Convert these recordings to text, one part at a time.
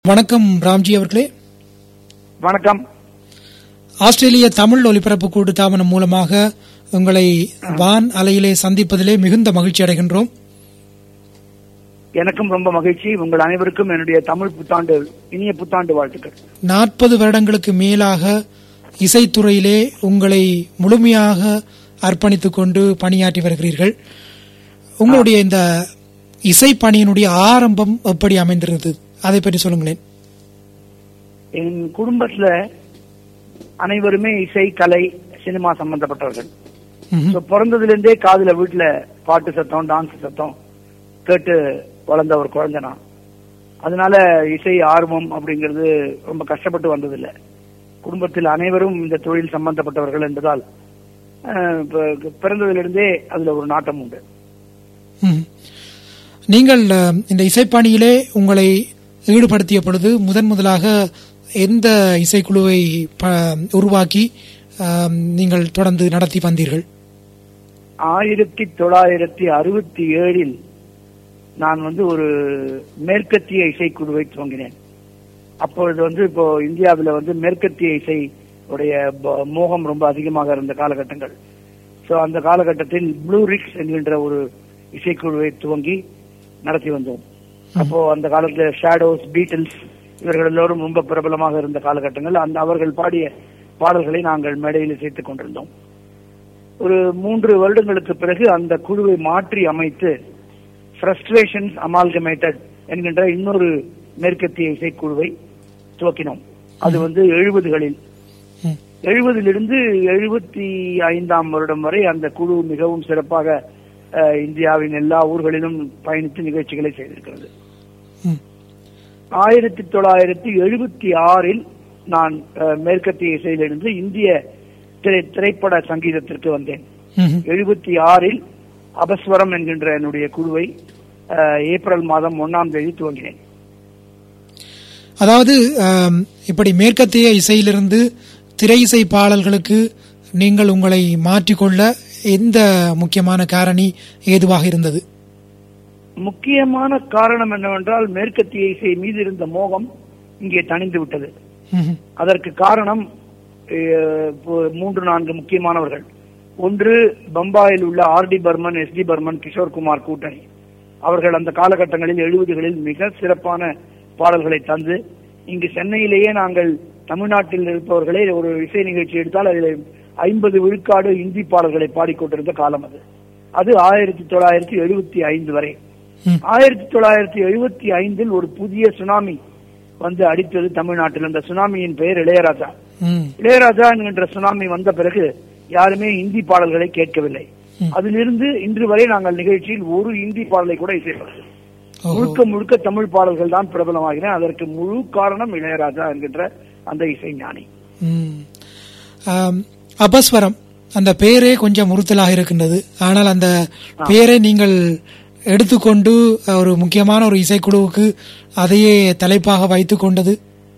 வணக்கம் ராம்ஜி அவர்களே வணக்கம் ஆஸ்திரேலிய தமிழ் ஒலிபரப்பு கூட்டு தாமனம் மூலமாக உங்களை வான் அலையிலே சந்திப்பதிலே மிகுந்த மகிழ்ச்சி அடைகின்றோம் எனக்கும் ரொம்ப மகிழ்ச்சி உங்கள் அனைவருக்கும் என்னுடைய தமிழ் புத்தாண்டு இனிய புத்தாண்டு வாழ்த்துக்கள் நாற்பது வருடங்களுக்கு மேலாக இசைத்துறையிலே உங்களை முழுமையாக அர்ப்பணித்துக் கொண்டு பணியாற்றி வருகிறீர்கள் உங்களுடைய இந்த இசை பணியினுடைய ஆரம்பம் எப்படி அமைந்திருந்தது அதை பற்றி சொல்லுங்களேன் என் குடும்பத்துல அனைவருமே இசை கலை சினிமா சம்பந்தப்பட்டவர்கள் ம்ஹும். So, பிறந்ததுல இருந்தே காதுல வீட்டுல பாட்டு சத்தம் டான்ஸ் சத்தம் கேட்டு வளர்ந்த ஒரு குழந்தை நான் அதனால இசை ஆர்வம் அப்படிங்கிறது ரொம்ப கஷ்டப்பட்டு வந்ததில்ல குடும்பத்தில் அனைவரும் இந்த தொழில் சம்பந்தப்பட்டவர்கள் என்பதால் அஹ், ப- பிறந்ததிலிருந்தே அதுல ஒரு நாட்டம் உண்டு ம்ஹும். நீங்கள் அஹ், இந்த இசைப்பணியிலே உங்களை ஈடுபடுத்திய பொழுது முதன் முதலாக எந்த இசைக்குழுவை ப- உருவாக்கி அஹ், நீங்கள் தொடர்ந்து நடத்தி வந்தீர்கள் ஆயிரத்தி தொள்ளாயிரத்தி அறுபத்தி ஏழில் நான் வந்து ஒரு மேற்கத்திய இசைக்குழுவை துவங்கினேன் அப்பொழுது வந்து இப்போ இந்தியாவில் வந்து மேற்கத்திய இசை உடைய ப- மோகம் ரொம்ப அதிகமாக இருந்த காலகட்டங்கள் சோ அந்த காலகட்டத்தில் ப்ளூ ரிக்ஸ் என்கின்ற ஒரு இசைக்குழுவை துவங்கி நடத்தி வந்தோம் அப்போ அந்த காலத்துல ஷேடோஸ் பீட்டில்ஸ் இவர்கள் எல்லோரும் ரொம்ப பிரபலமாக இருந்த காலகட்டங்கள் அந்த அவர்கள் பாடிய பாடல்களை நாங்கள் மேடையில் இசைத்துக் கொண்டிருந்தோம் ஒரு மூன்று வருடங்களுக்கு பிறகு அந்த குழுவை மாற்றி அமைத்து ஃப்ரஸ்ட்ரேஷன்ஸ் அமால்கமேட்டட் என்கின்ற இன்னொரு மேற்கத்திய இசைக்குழுவை துவக்கினோம் அது வந்து எழுபதுகளில் ம். எழுபதிலிருந்து எழுபத்தி ஐந்தாம் வருடம் வரை அந்த குழு மிகவும் சிறப்பாக அஹ், இந்தியாவின் எல்லா ஊர்களிலும் பயணித்து நிகழ்ச்சிகளை செய்திருக்கிறது ம். ஆயிரத்தி தொள்ளாயிரத்தி எழுபத்தி ஆறில் நான் அஹ், மேற்கத்திய இசையிலிருந்து இந்திய திரை திரைப்பட சங்கீதத்திற்கு வந்தேன் ம்ஹும். எழுபத்தி ஆறில் அபஸ்வரம் என்கின்ற என்னுடைய குழுவை அஹ், ஏப்ரல் மாதம் ஒன்னாம் தேதி துவங்கினேன் அதாவது அஹ், இப்படி மேற்கத்திய இசையிலிருந்து திரை இசை பாடல்களுக்கு நீங்கள் உங்களை மாற்றிக்கொள்ள எந்த முக்கியமான காரணி ஏதுவாக இருந்தது முக்கியமான காரணம் என்னவென்றால் மேற்கத்திய இசை மீது இருந்த மோகம் இங்கே தணிந்து விட்டது ம்ஹும். அதற்கு காரணம் அஹ், இப்போ மூன்று நான்கு முக்கியமானவர்கள் ஒன்று பம்பாயில் உள்ள R D Burman S D Burman Kishore Kumar கூட்டணி அவர்கள் அந்த காலகட்டங்களில் எழுபதுகளில் மிக சிறப்பான பாடல்களை தந்து இங்கு சென்னையிலேயே நாங்கள் தமிழ்நாட்டில் இருப்பவர்களே ஒரு இசை நிகழ்ச்சி எடுத்தால் அதில் ஐம்பது விழுக்காடு இந்தி பாடல்களை பாடிக்கொண்டிருந்த காலம் அது அது ஆயிரத்தி தொள்ளாயிரத்தி எழுபத்தி ஐந்து வரை ம். ஆயிரத்தி தொள்ளாயிரத்தி எழுபத்தி ஐந்தில் ஒரு புதிய சுனாமி வந்து அடித்தது தமிழ்நாட்டில் அந்த சுனாமியின் பெயர் இளையராஜா ம். இளையராஜா என்கின்ற சுனாமி வந்த பிறகு யாருமே இந்தி பாடல்களை கேட்கவில்லை ம். அதிலிருந்து இன்று வரை நாங்கள் நிகழ்ச்சியில் ஒரு இந்தி பாடலை கூட இசைப்பதில்லை ஓஹோ. முழுக்க முழுக்க தமிழ் பாடல்கள் தான் பிரபலமாகின அதற்கு முழு காரணம் இளையராஜா என்கின்ற அந்த இசை ஞானி ம். ஆம், அபஸ்வரம் அந்த பெயரே கொஞ்சம் உறுத்தலாக இருக்கின்றது ஆனால் அந்த பெயரை நீங்கள் எடுத்துக்கொண்டு ஒரு முக்கியமான ஒரு இசைக்குழுவுக்கு அதையே தலைப்பாக வைத்துக் கொண்டது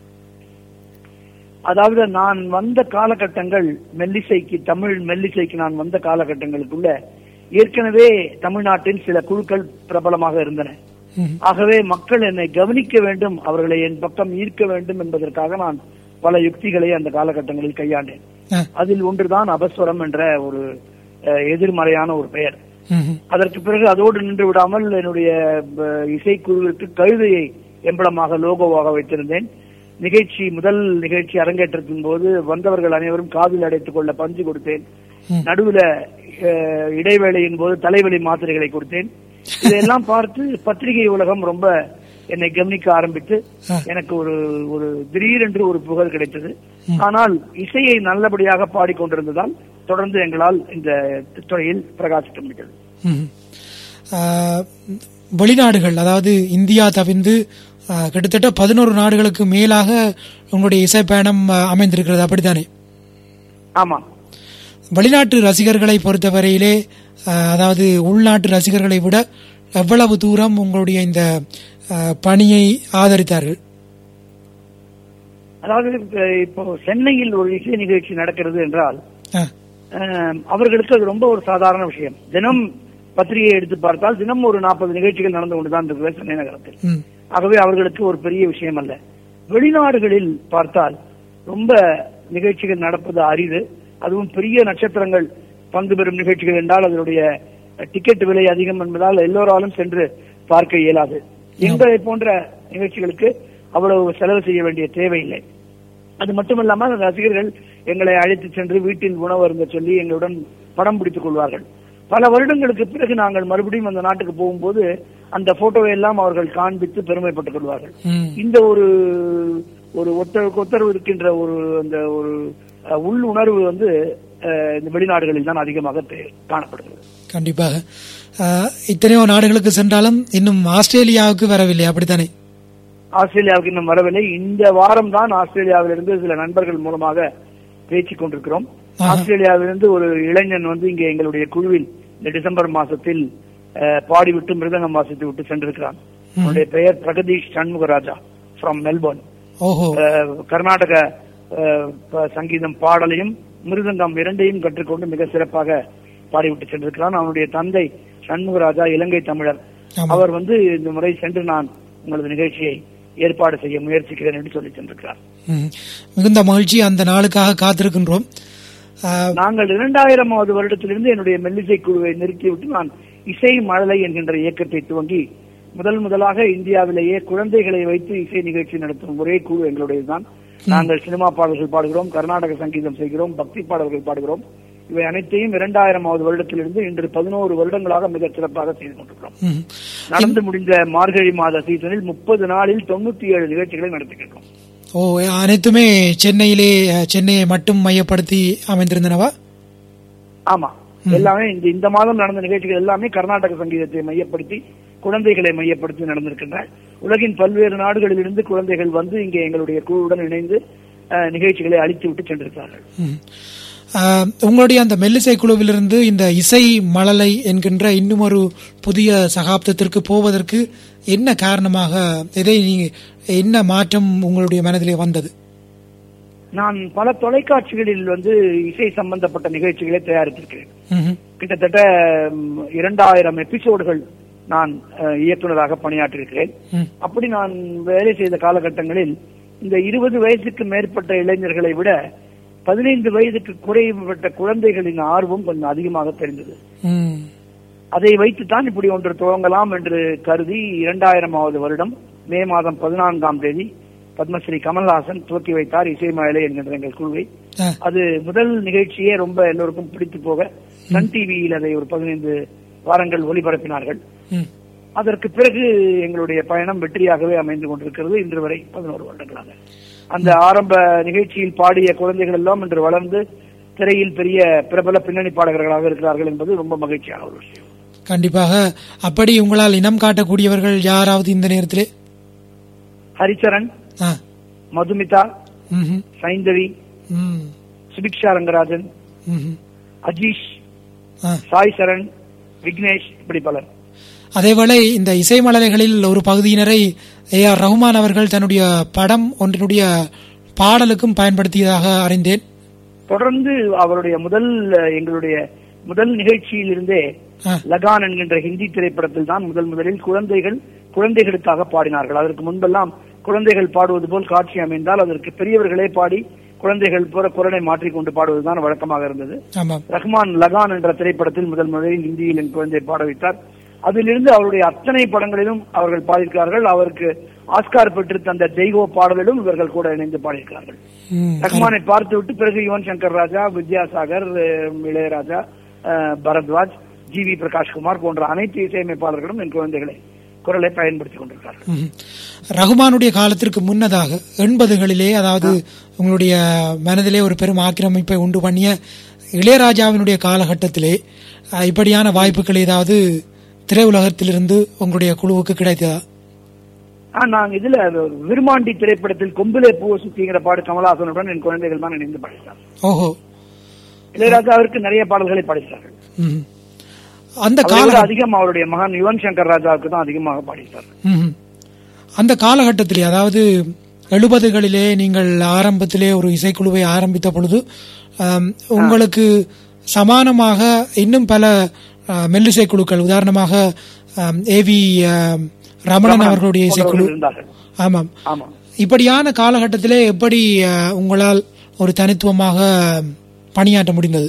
அதாவது நான் வந்த காலகட்டங்கள் மெல்லிசைக்கு தமிழ் மெல்லிசைக்கு நான் வந்த காலகட்டங்களுக்குள்ள ஏற்கனவே தமிழ்நாட்டில் சில குழுக்கள் பிரபலமாக இருந்தன ம். ஆகவே மக்கள் என்னை கவனிக்க வேண்டும் அவர்களை என் பக்கம் ஈர்க்க வேண்டும் என்பதற்காக நான் பல யுக்திகளை அந்த காலகட்டங்களில் கையாண்டேன் ஆ. அதில் ஒன்றுதான் அபஸ்வரம் என்ற ஒரு அஹ், எதிர்மறையான ஒரு பெயர் ம்ஹும். அதற்கு பிறகு அதோடு நின்று விடாமல் என்னுடைய அஹ், இசைக்குழுவிற்கு கழுதையை எம்பளமாக லோகோவாக வைத்திருந்தேன் நிகழ்ச்சி முதல் நிகழ்ச்சி அரங்கேற்றத்தின் போது வந்தவர்கள் அனைவரும் காதில் அடைத்துக் கொள்ள பஞ்சு கொடுத்தேன் ம். நடுவுல அஹ், இடைவேளையின் போது தலைவலி மாத்திரைகளை கொடுத்தேன் இதையெல்லாம் பார்த்து பத்திரிகை உலகம் ரொம்ப என்னை கவனிக்க ஆரம்பித்து ஆ. எனக்கு ஒரு ஒரு திடீரென்று ஒரு புகழ் கிடைத்தது ஆனால் இசையை நல்லபடியாக பாடிக்கொண்டிருந்ததால் தொடர்ந்து எங்களால் இந்த துறையில் பிரகாசிக்க முடிந்தது ம்ஹும். ஆ, வெளிநாடுகள் அதாவது இந்தியா தவிர்ந்து ஆ, கிட்டத்தட்ட பதினோரு நாடுகளுக்கு மேலாக உங்களுடைய இசை பயணம் ஆ, அமைந்திருக்கிறது அப்படித்தானே ஆமா வெளிநாட்டு ரசிகர்களை பொறுத்தவரையிலே அஹ், அதாவது உள்நாட்டு ரசிகர்களை விட எவ்வளவு தூரம் உங்களுடைய இந்த அஹ், பணியை ஆதரித்தார்கள் அதாவது அஹ், இப்போ சென்னையில் ஒரு இசை நிகழ்ச்சி நடக்கிறது என்றால் அஹ், அஹ், அவர்களுக்கு அது ரொம்ப ஒரு சாதாரண விஷயம் தினம் பத்திரிகையை எடுத்து பார்த்தால் தினம் ஒரு நாற்பது நிகழ்ச்சிகள் நடந்து கொண்டுதான் இருக்கிறது சென்னை நகரத்தில் ம், ஆகவே அவர்களுக்கு ஒரு பெரிய விஷயம் அல்ல வெளிநாடுகளில் பார்த்தால் ரொம்ப நிகழ்ச்சிகள் நடப்பது அரிது அதுவும் பெரிய நட்சத்திரங்கள் பங்கு பெறும் நிகழ்ச்சிகள் என்றால் அதனுடைய டிக்கெட் விலை அதிகம் என்பதால் எல்லோராலும் சென்று பார்க்க இயலாது எங்களை போன்ற நிகழ்ச்சிகளுக்கு அவ்வளவு செலவு செய்ய வேண்டிய தேவையில்லை அது மட்டுமல்லாமல் ரசிகர்கள் எங்களை அழைத்து சென்று வீட்டில் உணவு அருந்த சொல்லி எங்களுடன் படம் பிடித்துக் கொள்வார்கள் பல வருடங்களுக்கு பிறகு நாங்கள் மறுபடியும் அந்த நாட்டுக்கு போகும்போது அந்த போட்டோவை எல்லாம் அவர்கள் காண்பித்து பெருமைப்பட்டுக் கொள்வார்கள் ம். இந்த ஒரு ஒரு ஒத்தரவுக்கு ஒத்தரவு இருக்கின்ற ஒரு அந்த ஒரு அஹ், உள் உணர்வு வந்து அஹ், இந்த வெளிநாடுகளில் தான் அதிகமாக தெ- காணப்படுகிறது கண்டிப்பாக ஆஹ், இத்தனையோ நாடுகளுக்கு சென்றாலும் இன்னும் ஆஸ்திரேலியாவுக்கு வரவில்லை அப்படித்தானே ஆஸ்திரேலியாவுக்கு இன்னும் வரவில்லை இந்த வாரம் தான் ஆஸ்திரேலியாவிலிருந்து சில நண்பர்கள் மூலமாக பேசிக் கொண்டிருக்கிறோம் ஆஹா. ஆஸ்திரேலியாவிலிருந்து ஒரு இளைஞன் வந்து இங்கே எங்களுடைய குழுவில் இந்த டிசம்பர் மாசத்தில் அஹ், பாடிவிட்டு மிருதங்கம் வாசித்து விட்டு சென்றிருக்கிறான் அவனுடைய பெயர் பிரகதீஷ் சண்முகராஜா ஃப்ரம் மெல்போர்ன் ஓஹோ அஹ், கர்நாடக அஹ், ப- சங்கீதம் பாடலையும் மிருதங்கம் இரண்டையும் கற்றுக்கொண்டு மிக சிறப்பாக பாடிவிட்டு சென்றிருக்கிறான் அவனுடைய தந்தை சண்முகராஜா இலங்கை தமிழர் ஆமா. அவர் வந்து இந்த முறை சென்று நான் உங்களது நிகழ்ச்சியை ஏற்பாடு செய்ய முயற்சிக்கிறேன் என்று சொல்லி சென்றிருக்கிறார் ம். மிகுந்த மகிழ்ச்சி அந்த நாளுக்காக காத்திருக்கின்றோம் ஆஹ், நாங்கள் இரண்டாயிரமாவது வருடத்திலிருந்து என்னுடைய மெல்லிசை குழுவை நிறுத்திவிட்டு நான் இசை மழலை என்கின்ற இயக்கத்தை துவங்கி முதல் முதலாக இந்தியாவிலேயே குழந்தைகளை வைத்து இசை நிகழ்ச்சி நடத்தும் ஒரே குழு எங்களுடையதுதான் நாங்கள் சினிமா பாடல்கள் பாடுகிறோம் கர்நாடக சங்கீதம் செய்கிறோம் பக்தி பாடல்கள் பாடுகிறோம் இவை அனைத்தையும் இரண்டாயிரமாவது வருடத்திலிருந்து இன்று பதினோரு வருடங்களாக மிகச் சிறப்பாக செய்து கொண்டிருக்கிறோம் ம். நடந்து முடிந்த மார்கழி மாத சீசனில் முப்பது நாளில் தொண்ணூத்தி ஏழு நிகழ்ச்சிகளை நடத்திக்கின்றோம் ஓ அனைத்துமே சென்னையிலே அஹ், சென்னையை மட்டும் மையப்படுத்தி அமைந்திருந்தனவா ஆமா எல்லாமே இந்த இந்த மாதம் நடந்த நிகழ்ச்சிகள் எல்லாமே கர்நாடக சங்கீதத்தை மையப்படுத்தி குழந்தைகளை மையப்படுத்தி நடந்திருக்கின்றன உலகின் பல்வேறு நாடுகளிலிருந்து குழந்தைகள் வந்து இங்கே எங்களுடைய குழுவுடன் இணைந்து அஹ், நிகழ்ச்சிகளை அழித்து விட்டு சென்றிருக்கிறார்கள் ம். ஆஹ், உங்களுடைய அந்த மெல்லிசை குழுவிலிருந்து இந்த இசை மழலை என்கின்ற இன்னும் ஒரு புதிய சகாப்தத்திற்கு போவதற்கு என்ன காரணமாக எதை நீங்க என்ன மாற்றம் உங்களுடைய மனதிலே வந்தது நான் பல தொலைக்காட்சிகளில் வந்து இசை சம்பந்தப்பட்ட நிகழ்ச்சிகளை தயாரித்திருக்கிறேன் ம்ஹும். கிட்டத்தட்ட ம், இரண்டாயிரம் எபிசோடுகள் நான் அஹ், இயக்குனராக பணியாற்றியிருக்கிறேன் ம். அப்படி நான் வேலை செய்த காலகட்டங்களில் இந்த இருபது வயசுக்கு மேற்பட்ட இளைஞர்களை விட பதினைந்து வயதுக்கு குறைவுபட்ட குழந்தைகளின் ஆர்வம் கொஞ்சம் அதிகமாக தெரிந்தது ம். அதை வைத்துத்தான் இப்படி ஒன்று துவங்கலாம் என்று கருதி இரண்டாயிரமாவது வருடம் மே மாதம் பதினான்காம் தேதி பத்மஸ்ரீ கமல்ஹாசன் துவக்கி வைத்தார் இசை மழலை என்கின்ற எங்கள் குழுவை ஆ, அது முதல் நிகழ்ச்சியே ரொம்ப எல்லோருக்கும் பிடித்து போக சன் டிவியில் அதை ஒரு பதினைந்து வாரங்கள் ஒளிபரப்பினார்கள் ம். அதற்கு பிறகு எங்களுடைய பயணம் வெற்றியாகவே அமைந்து கொண்டிருக்கிறது இன்று வரை பதினோரு வருடங்களாக அந்த ஆரம்ப நிகழ்ச்சியில் பாடிய குழந்தைகள் எல்லாம் இன்று வளர்ந்து திரையில் பெரிய பிரபல பின்னணி பாடகர்களாக இருக்கிறார்கள் என்பது ரொம்ப மகிழ்ச்சியான ஒரு விஷயம் கண்டிப்பாக அப்படி உங்களால் இனம் காட்டக்கூடியவர்கள் யாராவது இந்த நேரத்திலே ஹரிச்சரன் ஆ, மதுமிதா ம்ஹும். சைந்தவி ம். சுபிக்ஷா ரங்கராஜன் ம்ஹும். அஜீஷ் ஆ. சாய் சரண் விக்னேஷ் இப்படி பலர் அதேவேளை இந்த இசை மலரைகளில் ஒரு பகுதியினரை ஏ ஆர் ரஹ்மான் அவர்கள் தன்னுடைய படம் ஒன்றினுடைய பாடலுக்கும் பயன்படுத்தியதாக அறிந்தேன் தொடர்ந்து அவருடைய முதல் அஹ், எங்களுடைய முதல் நிகழ்ச்சியிலிருந்தே ஆ, லகான் என்கின்ற ஹிந்தி திரைப்படத்தில் தான் முதல் முதலில் குழந்தைகள் குழந்தைகளுக்காக பாடினார்கள் அதற்கு முன்பெல்லாம் குழந்தைகள் பாடுவது போல் காட்சி அமைந்தால் அதற்கு பெரியவர்களே பாடி குழந்தைகள் போற குரலை மாற்றிக்கொண்டு பாடுவதுதான் வழக்கமாக இருந்தது ஆமாம் ரஹ்மான் லகான் என்ற திரைப்படத்தில் முதல் முதலில் ஹிந்தியில் என் குழந்தையை பாட வைத்தார் அதிலிருந்து அவருடைய அத்தனை படங்களிலும் அவர்கள் பாடியிருக்கிறார்கள் அவருக்கு ஆஸ்கார் பெற்று தந்த தெய்வ பாடலிலும் இவர்கள் கூட இணைந்து பாடியிருக்கிறார்கள் ம், ரஹ்மானை பார்த்துவிட்டு பிறகு யுவன் சங்கர் ராஜா வித்யாசாகர் அஹ், இளையராஜா அஹ், பரத்வாஜ் ஜி வி பிரகாஷ்குமார் போன்ற அனைத்து இசையமைப்பாளர்களும் என் குழந்தைகளை குரலை பயன்படுத்திக் கொண்டிருக்கிறார்கள் ம். ரகுமானுடைய காலத்திற்கு முன்னதாக எண்பதுகளிலே அதாவது உங்களுடைய மனதிலே ஒரு பெரும் ஆக்கிரமிப்பை உண்டு பண்ணிய இளையராஜாவினுடைய காலகட்டத்திலே அஹ், இப்படியான வாய்ப்புகள் ஏதாவது திரையுலகத்திலிருந்து உங்களுடைய குழுவுக்கு கிடைத்ததா ஆ, நாங்க இதுல விருமாண்டி திரைப்படத்தில் கொம்பிலே பூவை சுத்திங்கிற பாடு கமலஹாசனுடன் என் குழந்தைகள் தான் இணைந்து பாடினார் ஓஹோ இளையராஜாவிற்கு நிறைய பாடல்களை பாடித்தார்கள் ம். அந்த அதை கால விட அதிகம் அவருடைய மகன் யுவன் சங்கர் ராஜாவுக்கு தான் அதிகமாக பாடித்தார்கள் ம்ஹும். அந்த காலகட்டத்திலே அதாவது எழுபதுகளிலே நீங்கள் ஆரம்பத்திலே ஒரு இசைக்குழுவை ஆரம்பித்த பொழுது ஆம், உங்களுக்கு சமானமாக இன்னும் பல ஆ, மெல்லிசை குழுக்கள் உதாரணமாக ஏவி ரமணன் அவர்களுடைய இசைக்குழு போன்றவர்கள் இருந்தார்கள் ஆமாம் ஆமா இப்படியான காலகட்டத்திலே எப்படி அஹ், உங்களால் ஒரு தனித்துவமாக பணியாற்ற முடிந்தது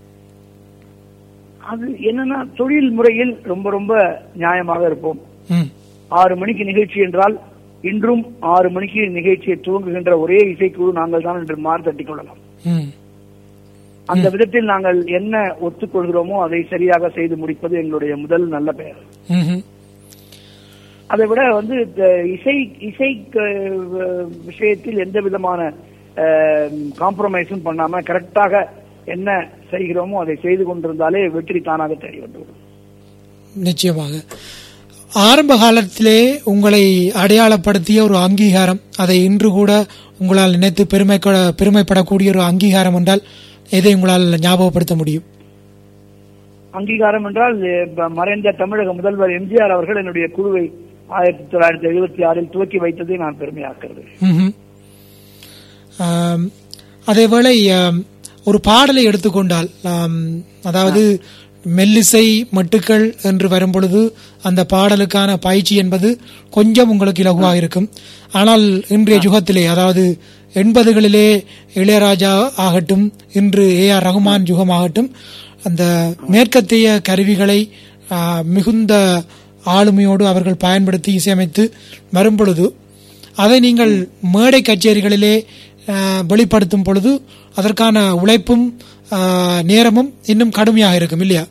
அது என்னன்னா தொழில் முறையில் ரொம்ப ரொம்ப நியாயமாக இருப்போம் ம் ஆறு மணிக்கு நிகழ்ச்சி என்றால் இன்றும் ஆறு மணிக்கு நிகழ்ச்சியை துவங்குகின்ற ஒரே இசைக்குழு நாங்கள் தான் என்று மாறு தட்டிக் கொள்ளலாம் ம் அந்த விதத்தில் நாங்கள் என்ன ஒத்துக்கொள்கிறோமோ அதை சரியாக செய்து முடிப்பது எங்களுடைய முதல் நல்ல பெயர் ம்ஹும். அதை விட வந்து இந்த இசை இசை அஹ், விஷயத்தில் எந்த விதமான காம்ப்ரமைஸும் பண்ணாம கரெக்டாக என்ன செய்கிறோமோ அதை செய்து கொண்டிருந்தாலே வெற்றி தானாக தேடி வந்துவிடும் நிச்சயமாக ஆரம்ப காலத்திலே உங்களை அடையாளப்படுத்திய ஒரு அங்கீகாரம் அதை இன்று கூட உங்களால் நினைத்து பெருமை பெருமைப்படக்கூடிய ஒரு அங்கீகாரம் என்றால் எதை உங்களால் ஞாபகப்படுத்த முடியும் அங்கீகாரம் என்றால் அஹ், மறைந்த தமிழக முதல்வர் எம்ஜிஆர் அவர்கள் என்னுடைய குழுவை ஆயிரத்தி தொள்ளாயிரத்தி எழுபத்தி ஆறில் துவக்கி வைத்ததை நான் பெருமையாக்குறது ம்ஹும். ஆம், அதேவேளை ஆம், ஒரு பாடலை எடுத்துக்கொண்டால் ஆம், அதாவது மெல்லிசை மட்டுக்கள் என்று வரும்பொழுது அந்த பாடலுக்கான பயிற்சி என்பது கொஞ்சம் உங்களுக்கு இலகுவாக இருக்கும் ஆனால் இன்றைய யுகத்திலே அதாவது எண்பதுகளிலே இளையராஜா ஆகட்டும் இன்று ஏ ஆர் ரகுமான் யுகமாகட்டும் அந்த மேற்கத்திய கருவிகளை ஆ, மிகுந்த ஆளுமையோடு அவர்கள் பயன்படுத்தி இசையமைத்து வரும்பொழுது அதை நீங்கள் மேடை கச்சேரிகளிலே அஹ், வெளிப்படுத்தும் பொழுது அதற்கான உழைப்பும் அஹ், நேரமும் இன்னும் கடுமையாக இருக்கும் இல்லையா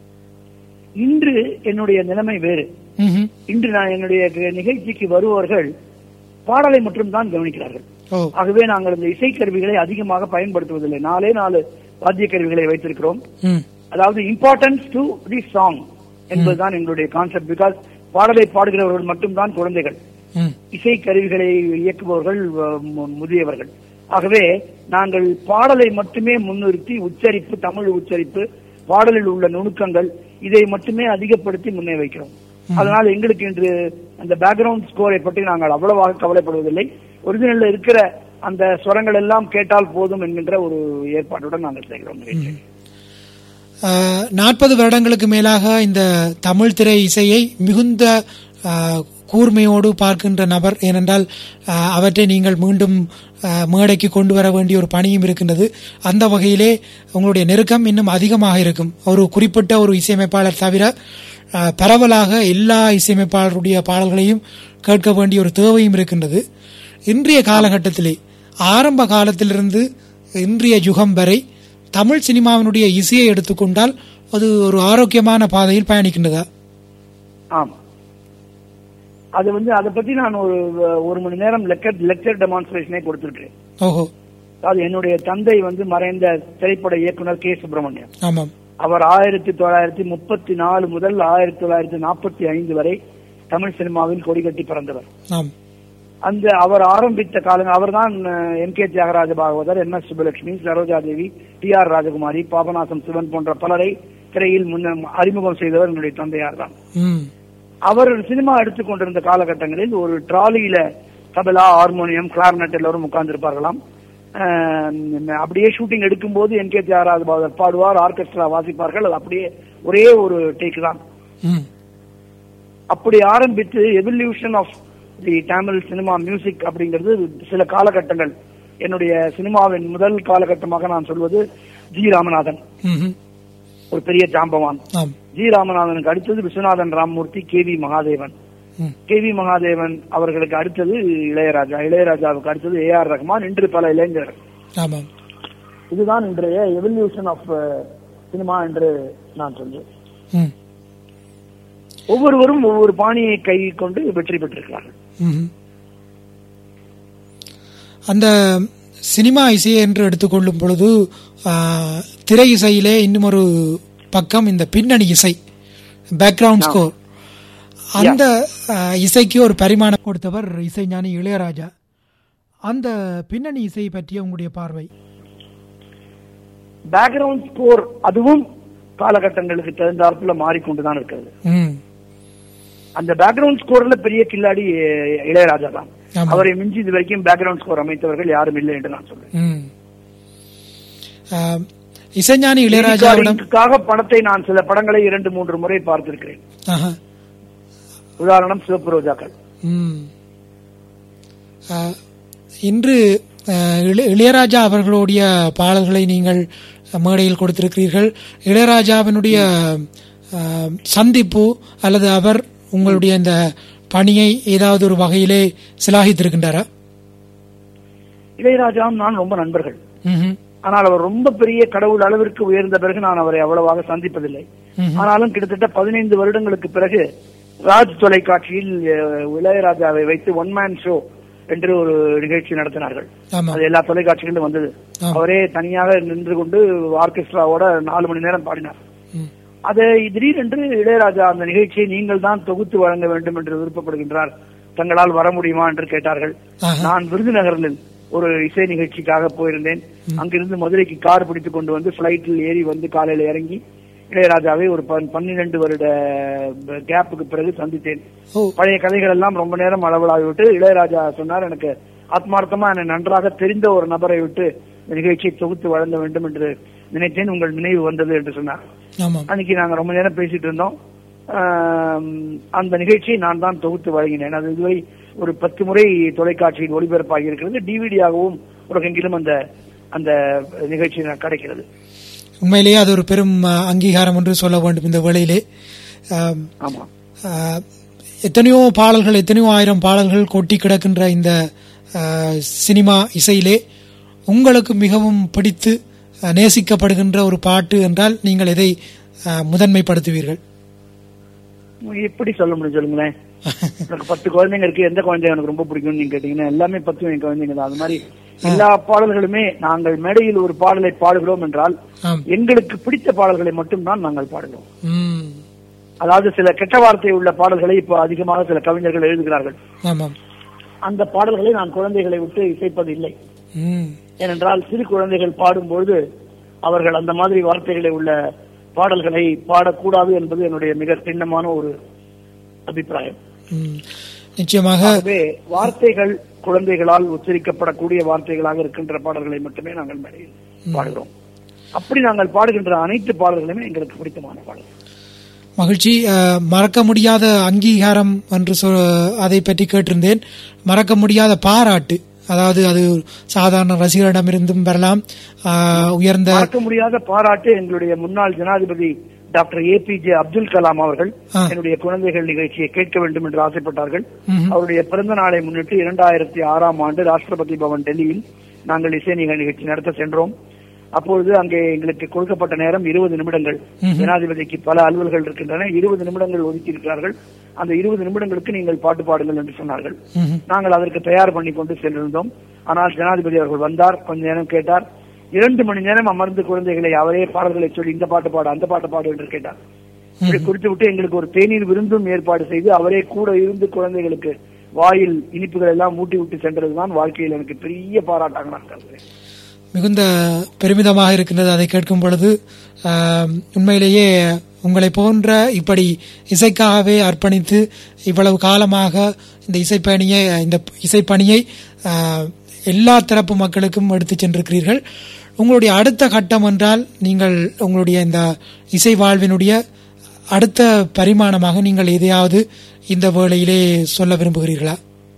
இன்று என்னுடைய நிலைமை வேறு ம்ஹும். இன்று நான் என்னுடைய க- நிகழ்ச்சிக்கு வருபவர்கள் பாடலை மட்டும் தான் கவனிக்கிறார்கள் ஓ ஆகவே நாங்கள் இந்த இசைக்கருவிகளை அதிகமாக பயன்படுத்துவதில்லை நாலே நாலு வாத்திய கருவிகளை வைத்திருக்கிறோம் ம் அதாவது இம்பார்ட்டன்ஸ் டு தி சாங் என்பதுதான் எங்களுடைய கான்செப்ட் பிகாஸ் பாடலை பாடுகிறவர்கள் மட்டும்தான் குழந்தைகள் ம் இசை கருவிகளை இயக்குபவர்கள் அஹ், மு- முதியவர்கள் ஆகவே நாங்கள் பாடலை மட்டுமே முன்னிறுத்தி உச்சரிப்பு தமிழ் உச்சரிப்பு பாடலில் உள்ள நுணுக்கங்கள் இதை மட்டுமே அதிகப்படுத்தி முன்னே வைக்கிறோம் அதனால் எங்களுக்கு இன்று அந்த பேக்ரவுண்ட் ஸ்கோரை பற்றி நாங்கள் அவ்வளவாக கவலைப்படுவதில்லை ஒரிஜினல்ல இருக்கிற அந்த ஸ்வரங்கள் எல்லாம் கேட்டால் போதும் என்கின்ற ஒரு ஏற்பாட்டுடன் நாங்கள் செய்கிறோம் நிகழ்ச்சியை. நாற்பது வருடங்களுக்கு மேலாக இந்த தமிழ் திரை இசையை மிகுந்த அஹ், கூர்மையோடு பார்க்கின்ற நபர் ஏனென்றால் அஹ், அவற்றை நீங்கள் மீண்டும் அஹ், மேடைக்கு கொண்டு வர வேண்டிய ஒரு பணியும் இருக்கின்றது அந்த வகையிலே உங்களுடைய நெருக்கம் இன்னும் அதிகமாக இருக்கும் ஒரு குறிப்பிட்ட ஒரு இசையமைப்பாளர் தவிர அஹ், பரவலாக எல்லா இசையமைப்பாளருடைய பாடல்களையும் கேட்க வேண்டிய ஒரு தேவையும் இருக்கின்றது இன்றைய காலகட்டத்திலே ஆரம்ப காலத்திலிருந்து இன்றைய யுகம் வரை தமிழ் சினிமாவினுடைய இசையை எடுத்துக்கொண்டால் அது ஒரு ஆரோக்கியமான பாதையில் பயணிக்கின்றதா ஆம் அது வந்து அதை பத்தி நான் ஒரு ஒரு மணி நேரம் லெக்சர் லெக்சர் டெமான்ஸ்ட்ரேஷனே கொடுத்திருக்கிறேன் ஓஹோ அது என்னுடைய தந்தை வந்து மறைந்த திரைப்பட இயக்குனர் கே சுப்பிரமணியம் ஆமாம் அவர் ஆயிரத்தி தொள்ளாயிரத்தி முப்பத்தி நாலு முதல் ஆயிரத்தி தொள்ளாயிரத்தி நாற்பத்தி ஐந்து வரை தமிழ் சினிமாவில் கொடிகட்டி பிறந்தவர் ஆம் அந்த அவர் ஆரம்பித்த காலம் அவர்தான் M K Thyagaraja Bhagavathar M S Subbulakshmi Saroja Devi T R Rajakumari Papanasam Sivan போன்ற பலரை திரையில் முன்ன அறிமுகம் செய்தவர் என்னுடைய தந்தையார் தான் ம் அவர் சினிமா எடுத்துக்கொண்டிருந்த காலகட்டங்களில் ஒரு டிராலியில தபலா ஹார்மோனியம் கிளார்னட் எல்லாரும் உட்கார்ந்திருப்பார்களாம் அஹ் அப்படியே ஷூட்டிங் எடுக்கும்போது என் கே தியாகராஜ பாகவதர் பாடுவார் ஆர்கெஸ்ட்ரா வாசிப்பார்கள் அது அப்படியே ஒரே ஒரு டேக் தான் ம் அப்படி ஆரம்பித்து evolution of the Tamil cinema music அப்படிங்கிறது சில காலகட்டங்கள் என்னுடைய சினிமாவின் முதல் காலகட்டமாக நான் சொல்வது ஜி ராமநாதன் ம்ஹும். ஒரு பெரிய ஜாம்பவான் ஆம் ஜி ராமநாதனுக்கு அடுத்தது விஸ்வநாதன் ராம்மூர்த்தி கே வி மகாதேவன் ம் கே வி மகாதேவன் அவர்களுக்கு அடுத்தது இளையராஜா இளையராஜாவுக்கு அடுத்தது ஏ ஆர் ரஹ்மான் இன்று பல இளைஞர்கள் ஆமாம் இதுதான் இன்றைய எவல்யூஷன் ஆஃப் சினிமா என்று நான் சொல்வேன் ம் ஒவ்வொருவரும் ஒவ்வொரு பாணியை கை கொண்டு வெற்றி பெற்றிருக்கிறார்கள் ம்ஹும். அந்த சினிமா இசையை என்று எடுத்துக்கொள்ளும் பொழுது ஆ, திரை இசையிலே இன்னும் ஒரு பக்கம் இந்த பின்னணி இசை பேக்ரவுண்ட் ஸ்கோர் அந்த ஆ, இசைக்கு ஒரு பரிமாணம் கொடுத்தவர் இசைஞானி இளையராஜா அந்த பின்னணி இசை பற்றிய உங்களுடைய பார்வை பேக்ரவுண்ட் ஸ்கோர் அதுவும் காலகட்டங்களுக்கு தகுந்தாற்புல மாறிக்கொண்டுதான் இருக்கிறது ம் அந்த பேக்ரவுண்ட் ஸ்கோர்ல பெரிய கில்லாடி அஹ், இளையராஜா தான் ஆமா. அவரை மிஞ்சி இது வரைக்கும் பேக்ரவுண்ட் ஸ்கோர் அமைத்தவர்கள் யாரும் இல்லை என்று நான் சொல்றேன் ம் ஆ, இசைஞானி இளையராஜாவிடம் இதுக்காக படத்தை நான் சில படங்களை இரண்டு மூன்று முறை பார்த்திருக்கிறேன் ஆஹா. உதாரணம் சிவப்பு ரோஜாக்கள் ம். ஆ, இன்று ஆ, இளைய- இளையராஜா அவர்களுடைய பாடல்களை நீங்கள் மேடையில் கொடுத்திருக்கிறீர்கள் இளையராஜாவினுடைய ஆ, சந்திப்பு அல்லது அவர் உங்களுடைய இந்த பணியை ஏதாவது ஒரு வகையிலே சிலாகித்திருக்கின்றாரா இளையராஜாவும் நான் ரொம்ப நண்பர்கள் ம்ஹும். ஆனால் அவர் ரொம்ப பெரிய கடவுள் அளவிற்கு உயர்ந்த பிறகு நான் அவரை அவ்வளவாக சந்திப்பதில்லை ம்ஹும். ஆனாலும் கிட்டத்தட்ட பதினைந்து வருடங்களுக்கு பிறகு ராஜ் தொலைக்காட்சியில் அஹ், இளையராஜாவை வைத்து ஒன் மேன் ஷோ என்று ஒரு நிகழ்ச்சி நடத்தினார்கள் ஆமா அது எல்லா தொலைக்காட்சிகளிலும் வந்தது ஆம். அவரே தனியாக நின்று கொண்டு ஆர்கெஸ்ட்ராவோட நாலு மணி நேரம் பாடினார் ம். அதை திடீரென்று இளையராஜா அந்த நிகழ்ச்சியை நீங்கள் தான் தொகுத்து வழங்க வேண்டும் என்று விருப்பப்படுகின்றார் தங்களால் வர முடியுமா என்று கேட்டார்கள் ஆஹா. நான் விருதுநகரில் ஒரு இசை நிகழ்ச்சிக்காக போயிருந்தேன் அங்கிருந்து மதுரைக்கு கார் பிடித்துக் கொண்டு வந்து பிளைட்டில் ஏறி வந்து காலையில இறங்கி இளையராஜாவை ஒரு பன்- பன்னிரண்டு வருட கேப்புக்கு பிறகு சந்தித்தேன் ஓ பழைய கதைகள் எல்லாம் ரொம்ப நேரம் அளவலாகி விட்டு இளையராஜா சொன்னார் எனக்கு ஆத்மார்த்தமா என்னை நன்றாக தெரிந்த ஒரு நபரை விட்டு இந்த நிகழ்ச்சியை தொகுத்து வழங்க வேண்டும் என்று நினைத்தேன் உங்கள் நினைவு வந்தது என்று சொன்னார் ஆமாம் அன்னைக்கு நாங்க ரொம்ப நேரம் பேசிட்டு இருந்தோம் ஆம், அந்த நிகழ்ச்சியை நான் தான் தொகுத்து வழங்கினேன் அது இதுவரை ஒரு பத்து முறை தொலைக்காட்சியில் ஒளிபரப்பாகி இருக்கிறது டிவிடியாகவும் உலகெங்கிலும் அந்த அந்த நிகழ்ச்சி நான் கிடைக்கிறது உண்மையிலேயே அது ஒரு பெரும் ஆ, அங்கீகாரம் என்று சொல்ல வேண்டும் இந்த வேளையிலே ஆம், ஆமா ஆ, எத்தனையோ பாடல்கள் எத்தனையோ ஆயிரம் பாடல்கள் கொட்டி கிடக்கின்ற இந்த ஆ, சினிமா இசையிலே உங்களுக்கு மிகவும் பிடித்து ஆ, நேசிக்கப்படுகின்ற ஒரு பாட்டு என்றால் நீங்கள் எதை ஆ, முதன்மைப்படுத்துவீர்கள் எப்படி சொல்ல முடியும் சொல்லுங்களேன் எனக்கு பத்து குழந்தைங்க இருக்கு எந்த குழந்தை எனக்கு ரொம்ப பிடிக்கும்னு நீங்க கேட்டீங்கன்னா எல்லாமே பத்து என் குழந்தைங்க தான் அது மாதிரி எல்லா பாடல்களுமே நாங்கள் மேடையில் ஒரு பாடலை பாடுகிறோம் என்றால் ஆம் எங்களுக்கு பிடித்த பாடல்களை மட்டும்தான் நாங்கள் பாடுகிறோம் ம் அதாவது சில கெட்ட வார்த்தை உள்ள பாடல்களை இப்போ அதிகமாக சில கவிஞர்கள் எழுதுகிறார்கள் ஆமாம் அந்த பாடல்களை நான் குழந்தைகளை விட்டு இசைப்பது இல்லை ம் ஏனென்றால் சிறு குழந்தைகள் பாடும்பொழுது அவர்கள் அந்த மாதிரி வார்த்தைகளை உள்ள பாடல்களை பாடக்கூடாது என்பது என்னுடைய மிக திண்ணமான ஒரு அபிப்பிராயம் ம். நிச்சயமாக ஆகவே வார்த்தைகள் குழந்தைகளால் உச்சரிக்கப்படக்கூடிய வார்த்தைகளாக இருக்கின்ற பாடல்களை மட்டுமே நாங்கள் மேடையில் பாடுகிறோம் அப்படி நாங்கள் பாடுகின்ற அனைத்து பாடல்களுமே எங்களுக்கு பிடித்தமான பாடல்கள் மகிழ்ச்சி அஹ், மறக்க முடியாத அங்கீகாரம் என்று சொ அதை பற்றி கேட்டிருந்தேன் மறக்க முடியாத பாராட்டு அதாவது அது சாதாரண ரசிகரிடமிருந்தும் வரலாம் அஹ், உயர்ந்த மறக்க முடியாத பாராட்டு எங்களுடைய முன்னாள் ஜனாதிபதி doctor A P J Abdul Kalam அவர்கள் ஆ. என்னுடைய குழந்தைகள் நிகழ்ச்சியை கேட்க வேண்டும் என்று ஆசைப்பட்டார்கள் ம்ஹும். அவருடைய பிறந்த நாளை முன்னிட்டு இரண்டாயிரத்தி ஆறாம் ஆண்டு ராஷ்டிரபதி பவன் டெல்லியில் நாங்கள் இசை நிக- நிகழ்ச்சி நடத்த சென்றோம் அப்பொழுது அங்கே எங்களுக்கு கொடுக்கப்பட்ட நேரம் இருபது நிமிடங்கள் ம்ஹும். ஜனாதிபதிக்கு பல அலுவல்கள் இருக்கின்றன இருபது நிமிடங்கள் ஒதுக்கி இருக்கிறார்கள் அந்த இருபது நிமிடங்களுக்கு நீங்கள் பாட்டு பாடுங்கள் என்று சொன்னார்கள் ம்ஹும். நாங்கள் அதற்கு தயார் பண்ணி கொண்டு சென்றிருந்தோம் ஆனால் ஜனாதிபதி அவர்கள் வந்தார் கொஞ்ச நேரம் கேட்டார் இரண்டு மணி நேரம் அமர்ந்து குழந்தைகளை அவரே பாடல்களை சொல்லி இந்த பாட்டு பாடு அந்த பாட்டு பாடு என்று கேட்டார் இப்படி குறித்து விட்டு எங்களுக்கு ஒரு தேநீர் விருந்தும் ஏற்பாடு செய்து அவரே கூட இருந்து குழந்தைகளுக்கு வாயில் இனிப்புகள் எல்லாம் ஊட்டி விட்டு சென்றதுதான் வாழ்க்கையில் எனக்கு பெரிய பாராட்டாக நான் கருதுகிறேன் மிகுந்த பெருமிதமாக இருக்கின்றது அதை கேட்கும் பொழுது ஆம், உண்மையிலேயே உங்களை போன்ற இப்படி இசைக்காகவே அர்ப்பணித்து இவ்வளவு காலமாக இந்த இசைப்பணியை இந்த இசைப்பணியை ஆ, எல்லா தரப்பு மக்களுக்கும் எடுத்து சென்றிருக்கிறீர்கள் உங்களுடைய அடுத்த கட்டம் என்றால் நீங்கள் உங்களுடைய இந்த இசை வாழ்வினுடைய அடுத்த பரிமாணமாக நீங்கள் எதையாவது இந்த வேளையிலே சொல்ல விரும்புகிறீர்களா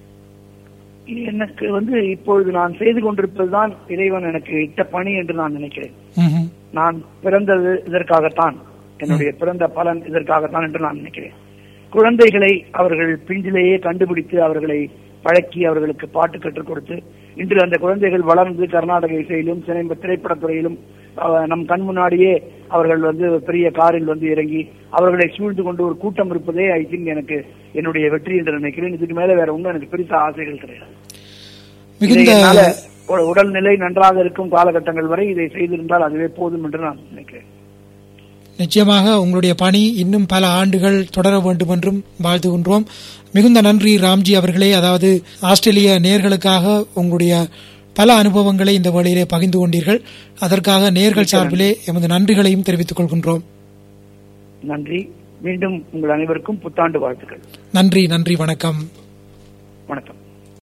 எனக்கு வந்து இப்பொழுது நான் செய்து கொண்டிருப்பதுதான் இறைவன் எனக்கு இட்ட பணி என்று நான் நினைக்கிறேன் ம்ஹும். நான் பிறந்தது இதற்காகத்தான் என்னுடைய பிறந்த பலன் இதற்காகத்தான் என்று நான் நினைக்கிறேன் குழந்தைகளை அவர்கள் பிஞ்சிலேயே கண்டுபிடித்து அவர்களை பழக்கி அவர்களுக்கு பாட்டு கற்றுக் கொடுத்து இன்று அந்த குழந்தைகள் வளர்ந்து கர்நாடக இசையிலும் சினிமா திரைப்படத்துறையிலும் அஹ், நம் கண் முன்னாடியே அவர்கள் வந்து ஒரு பெரிய காரில் வந்து இறங்கி அவர்களை சூழ்ந்து கொண்டு ஒரு கூட்டம் இருப்பதே ஐ திங்க் எனக்கு என்னுடைய வெற்றி என்று நினைக்கிறேன் இதுக்கு மேல வேற ஒன்றும் எனக்கு பெருசா ஆசைகள் கிடையாது இதை மிகுந்த என்னால உ- உடல்நிலை நன்றாக இருக்கும் காலகட்டங்கள் வரை இதை செய்திருந்தால் அதுவே போதும் என்று நான் நினைக்கிறேன் நிச்சயமாக உங்களுடைய பணி இன்னும் பல ஆண்டுகள் தொடர வேண்டும் என்றும் வாழ்த்துகின்றோம் மிகுந்த நன்றி ராம்ஜி அவர்களே அதாவது ஆஸ்திரேலிய நேர்களுக்காக உங்களுடைய பல அனுபவங்களை இந்த வழியிலே பகிர்ந்து கொண்டீர்கள் அதற்காக நேர்கள் சார்பிலே எமது நன்றிகளையும் தெரிவித்துக் கொள்கின்றோம் நன்றி மீண்டும் உங்கள் அனைவருக்கும் புத்தாண்டு வாழ்த்துக்கள் நன்றி நன்றி வணக்கம் வணக்கம்